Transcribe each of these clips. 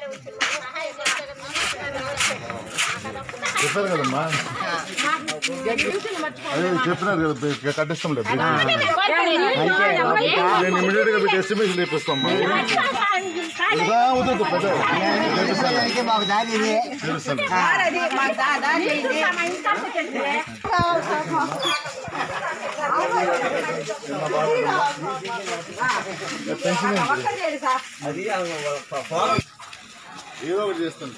చెప్పారు కదమ్మా అదే చెప్పినారు కదా బే- కట్టిస్తాం లేదు నేను ఇమీడియట్ గా మీకు ఎస్టిమేషన్ లేపిస్తామ్మా ఇదిగా అవుతుంది పెద్ద పిల్లలకి మాకు దారి ఇది. తెలుస్తాను పెన్షన్ ఏంటి? ఏదో ఒకటి చేస్తాను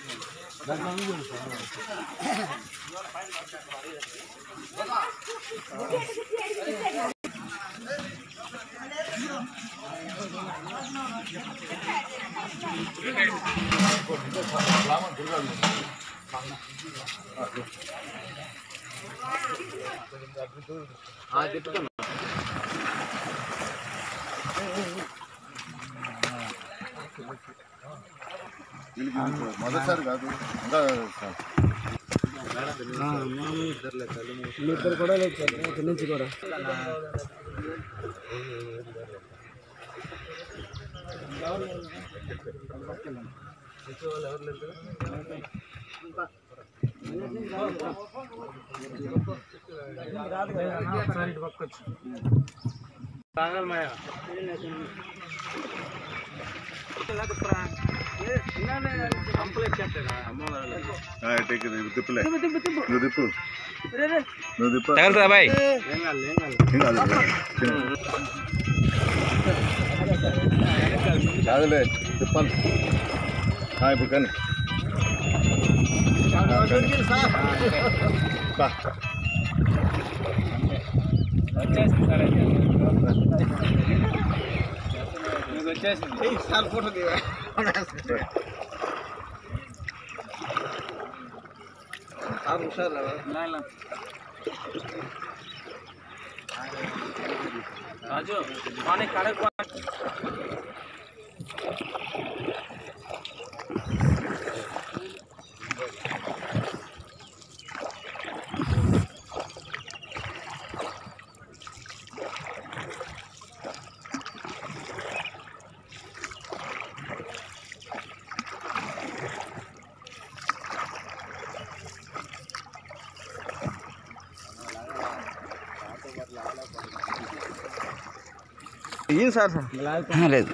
వీళ్ళకి ఇది మొదటిసారి కాదు ఇంకా ఇద్దరు కూడా లేదు సార్ ఇక్కడి నుంచి కూడా టేక్ ఇది తిప్పులే నువ్వు తిప్పు నువ్వు తిప్పు తగలుతుందా బాయ్ ఏం కాదు, చిన్న. కాదులే తిప్పాలి ఆ, ఇప్పుడు కానీ ఆ, కానీ. బా. రాజు కానీ కడకు ఏం సార్ లేదు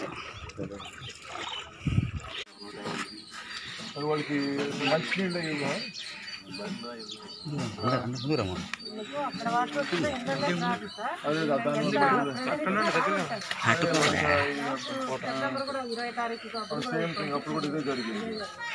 మరి వాళ్ళకి మంచి నీళ్ళు ఇవ్వ దూరం అదే కదా, దాని సేమ్ థింగ్ అప్పుడు కూడా ఇదే జరిగింది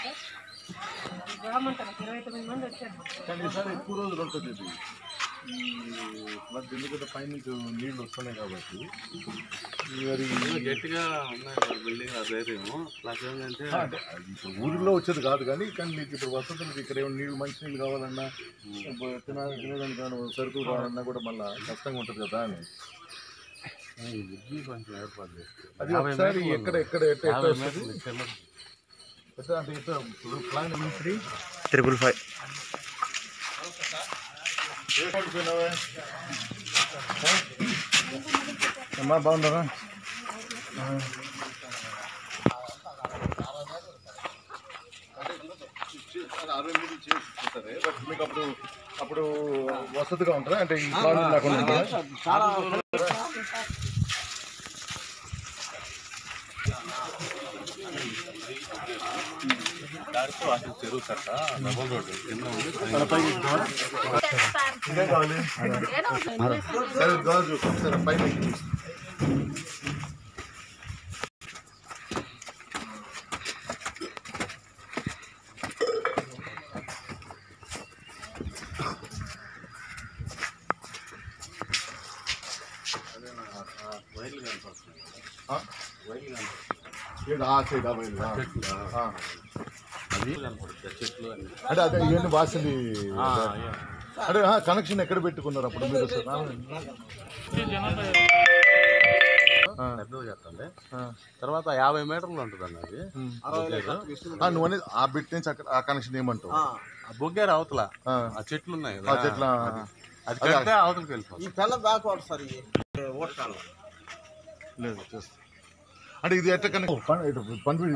కానీ ఈసారి ఎక్కువ రోజులు ఉంటుంది ఇది ఈ ఫ్లడ్ ఎందుకంటే పైనుంచి నీళ్లు వస్తున్నాయి కాబట్టి మరి గట్టిగా ఉన్నాయి బిల్డింగ్ అదేమో ప్లస్ ఏంటంటే అంటే అది ఇప్పుడు ఊరిలో వచ్చేది కాదు కానీ కానీ మీకు ఇప్పుడు వసతులకు ఇక్కడ ఏమైనా నీళ్ళు మంచి నీళ్ళు కావాలన్నా తిన తినడానికి కానీ సరుకులు కావాలన్నా కూడా మళ్ళీ కష్టంగా ఉంటుంది కదా అని బ్రిడ్జి కొంచెం ఏర్పాటు చేస్తే అది ఒకసారి ఎక్కడ ఎక్కడ ఎట్ట ఎట్ట వస్తుంది ఎట్ట అంటే ఎట్ట ఇప్పుడు ప్లాన్ త్రీ త్రిపుల్ ఫైవ్ అమ్మా బాగున్నారా అరవై మీటర్లు చేసి ఇస్తారు. బట్ మీకు అప్పుడు అప్పుడు వసతిగా ఉంటుందా అంటే ఈ కాలనీ లేకుండా ఉంటుందా దాంట్లో అసలు చెరువు కట్ట డబల్ రోడ్డు కింద ఉంది మన పైకి ఎక్కుతావా? ఇంకేం కావాలి సరే గాజు సరే పైన ఎక్కి. వైర్లు కనపడుతుంది ఆ? వైర్లు కనపడుతుంది ఏడు ఆ సైడ్ ఆ వైపు. ఆ. ఆ. అవి కనపడుతుంది చెట్లు అన్ని అంటే అదే ఇవన్నీ వాసలి అంటే కనెక్షన్ ఎక్కడ పెట్టుకున్నారు అప్పుడు మీరు అసలు? ఆ. పెద్దగా చేస్తాండి ఆ. తర్వాత యాభై మీటర్లు ఉంటుందండి అది ఆ, నువ్వు అనేది ఆ బిట్ నుంచి అక్కడ ఆ కనెక్షన్ ఏమంటావు ఆ బొగ్గేరు అవతల ఆ. ఆ చెట్లు ఉన్నాయి ఆ కదా చెట్ల అది కడితే అవతలకి వెళ్ళిపోతుంది ఈ పిల్ల బ్యాక్ వాడు సార్ ఈ ఓట్ కాలం లేదు చేస్తా అంటే ఇది ఎట్లా కనుక పంపిణీ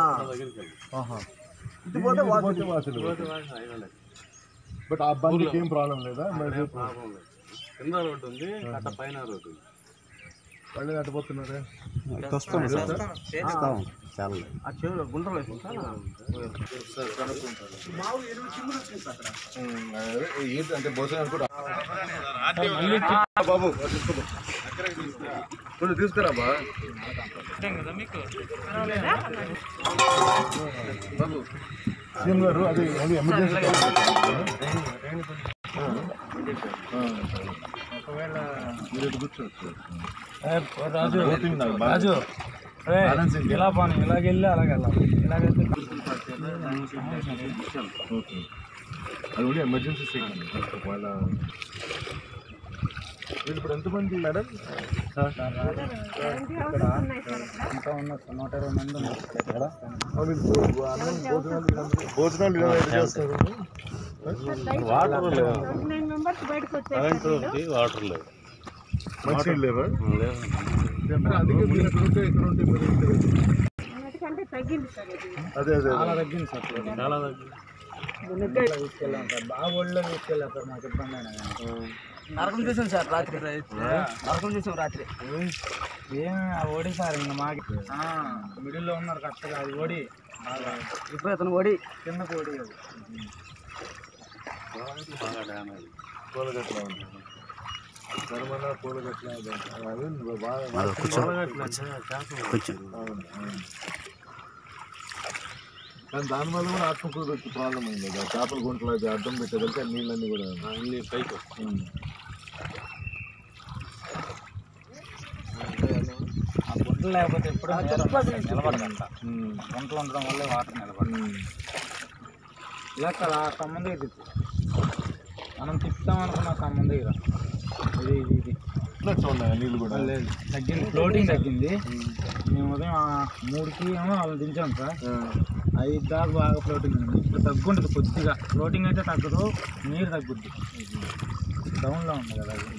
ఇటు పోతే వాసు వాసులు బట్ ఆ బండికి ఏం ప్రాబ్లం లేదా మరి కింద రోడ్డు ఉంది అట్ట పైన రోడ్డు ఉంది వాళ్ళు అట్టపోతున్నారే వస్తాం వస్తాం చాలా ఆ చెవులో గుండ్రలు వేసుకుంటా ఏంటి అంటే భోజనం కూడా బాబు తీసుకో కొంచెం తీసుకురా బా బాబు సీఎం గారు అది అది ఎమర్జెన్సీ రాజు కూర్చోవచ్చు రాజు ఇలా పోనీ ఇలాగ వెళ్ళి అలాగ వెళ్ళాలి ఇలాగైతే ఓకే అది కూడా ఎమర్జెన్సీ స్టేట్ ఒకవేళ వీళ్ళు ఇప్పుడు ఎంతమంది మేడం ఇంకా ఉన్న నూట ఇరవై మంది ఉన్నారు ఇక్కడ భోజనాలు భోజనాలు ఇలా ఎక్కడ చేస్తారు వాటర్ లేవు నైన్ మెంబర్స్ బయటకు కరెంట్ వచ్చేసారు ఉంది వాటర్ లేవు మంచినీళ్ళు లేవా లేవు అందుకే మీరు ఎక్కడ ఉంటే ఎక్కడ ఉంటే మరి ఇక్కడ అన్నిటికంటే తగ్గింది సార్ ఇది అదే అదే చాలా తగ్గింది సార్ చాలా దగ్గర తీసుకెళ్ళాం సార్ బాగా ఒళ్ళో తీసుకెళ్ళాం సార్ మాకు ఇబ్బంది అయినా కానీ. నరకం చూసాం సార్ రాత్రి నరకం చూసాం రాత్రి ఏం ఆ ఓడి సార్ ఇంకా మాకి మిడిల్లో ఉన్నారు కరెక్ట్గా అది ఓడి బాగా ఇప్పుడు అతను ఓడి కిందకు ఓడి అది బాగా డ్యామేజ్ పూలగట్ల ఉంటుంది కర్మల పూలగట్ల అది బాగా కొంచెం అవును, అవును. కానీ దానివల్ల కూడా ఆత్మకూరుకి ప్రాబ్లం అయింది కదా చేపల గుంటలు అది అర్థం పెట్టేదంటే నీళ్ళన్నీ కూడా అన్ని పైకి ఉమ్. ఆ గుంటలు లేకపోతే ఎప్పుడు నిలబడదంట ఉమ్. గుంటలు ఉండడం వల్లే వాటర్ నిలబడదు ఉమ్. ఇలా కదా ఆ స్తంభం దగ్గర తిప్పు. మనం తిప్పుతాం అనుకున్న ఆ స్తంభం దగ్గర ఇది ఇది ఇది ఇట్లా ఉన్నాయి నీళ్ళు కూడా లేదు తగ్గింది ఫ్లోటింగ్ తగ్గింది మేము ఉదయం ఆ మూడుకి ఏమో వాళ్ళని దించాం సార్ ఆ. ఐదు దాకా బాగా ఫ్లోటింగ్ ఉంది ఇప్పుడు తగ్గుంటుంది కొద్దిగా ఫ్లోటింగ్ అయితే తగ్గదు నీరు తగ్గుద్ది డౌన్లో ఉంది కదా అది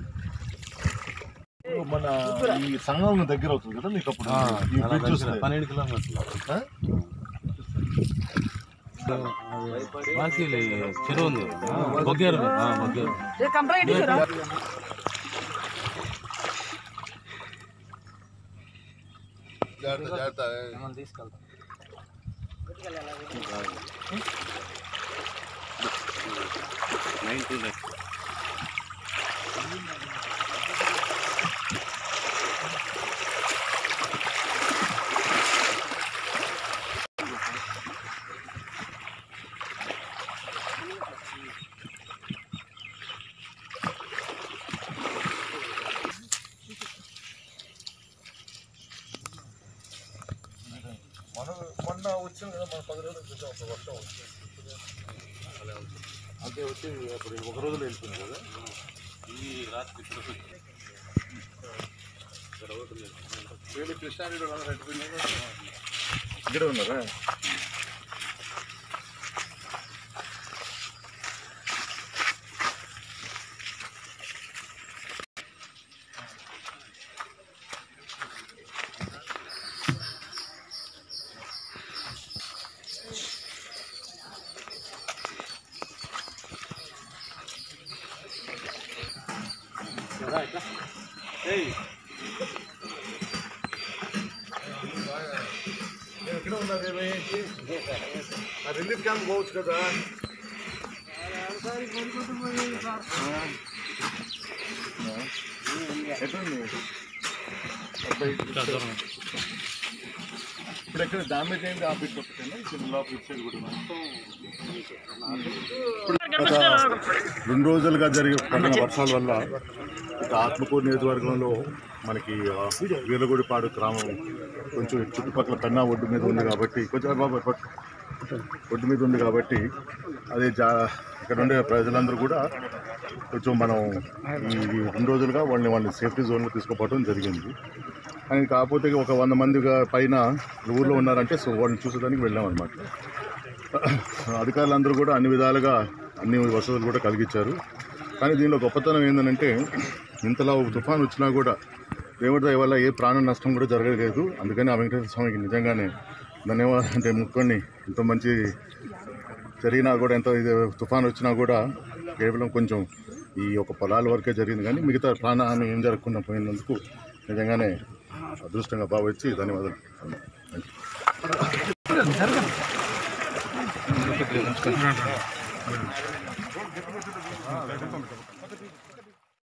మన ఈ సంఘం దగ్గర అవుతుంది కదా మీకు అప్పుడు ఈ బ్రిడ్జ్ చూస్తే. పన్నెండు కిలోమీటర్లు ఆ? బాకీ చెరువు ఉంది బొగ్గేరు బొగ్గేరు జాగ్రత్త జాగ్రత్త మనం తీసుకెళ్తాం నైన్టీన్ మన మొన్న వచ్చింది కదా మన పది రోజుల క్రితం ఒక వర్షం వచ్చింది అంటే వచ్చి అప్పుడు ఒక రోజులో వెళ్ళిపోయింది కదా ఈ రాత్రి ఇక్కడ వీళ్ళు కృష్ణారెడ్డి వాళ్ళ రెడ్డి పిల్లలు ఇక్కడ ఉన్నారా ఎక్కడ ఉన్నారు ఆ రిలీఫ్ క్యాంప్ పోవచ్చు కదా ఎట్లుంది అబ్బాయి ఇప్పుడు ఎక్కడ డామేజ్ అయింది ఆ బిట్ ఒకటేనా ఇక్కడ లోపల ఇటు సైడ్ కూడా రెండు రోజులుగా జరిగే పడిన వర్షాల వల్ల ఇక ఆత్మకూరు నియోజకవర్గంలో మనకి ఆ, వీరగుడిపాడు గ్రామం కొంచెం చుట్టుపక్కల పెన్నా ఒడ్డు మీద ఉంది కాబట్టి కొంచెం బాబా పట్టు. ఒడ్డు మీద ఉంది కాబట్టి అదే జా ఇక్కడ ఉండే ప్రజలందరూ కూడా కొంచెం మనం ఈ రెండు రోజులుగా వాళ్ళని వాళ్ళని సేఫ్టీ జోన్లో తీసుకుపోవడం జరిగింది అని కాకపోతే ఒక వంద మందిగా పైన ఊర్లో ఉన్నారంటే సో వాళ్ళని చూసేదానికి వెళ్ళాం అనమాట అధికారులందరూ కూడా అన్ని విధాలుగా అన్ని వసతులు కూడా కలిగించారు కానీ దీనిలో గొప్పతనం ఏంటంటే ఇంతలా ఒక తుఫాన్ వచ్చినా కూడా దేవుడి దయ వల్ల ఏ ప్రాణ నష్టం కూడా జరగలేదు అందుకని ఆ వెంకటేశ్వర స్వామికి నిజంగానే ధన్యవాదాలు అంటే ముక్కొని ఎంతో మంచి జరిగినా కూడా ఎంతో ఇది తుఫాన్ వచ్చినా కూడా కేవలం కొంచెం ఈ ఒక పొలాల వరకే జరిగింది కానీ మిగతా ప్రాణహాని ఏం జరగకుండా పోయినందుకు నిజంగానే అదృష్టంగా భావించి ధన్యవాదాలు థ్యాంక్ యూ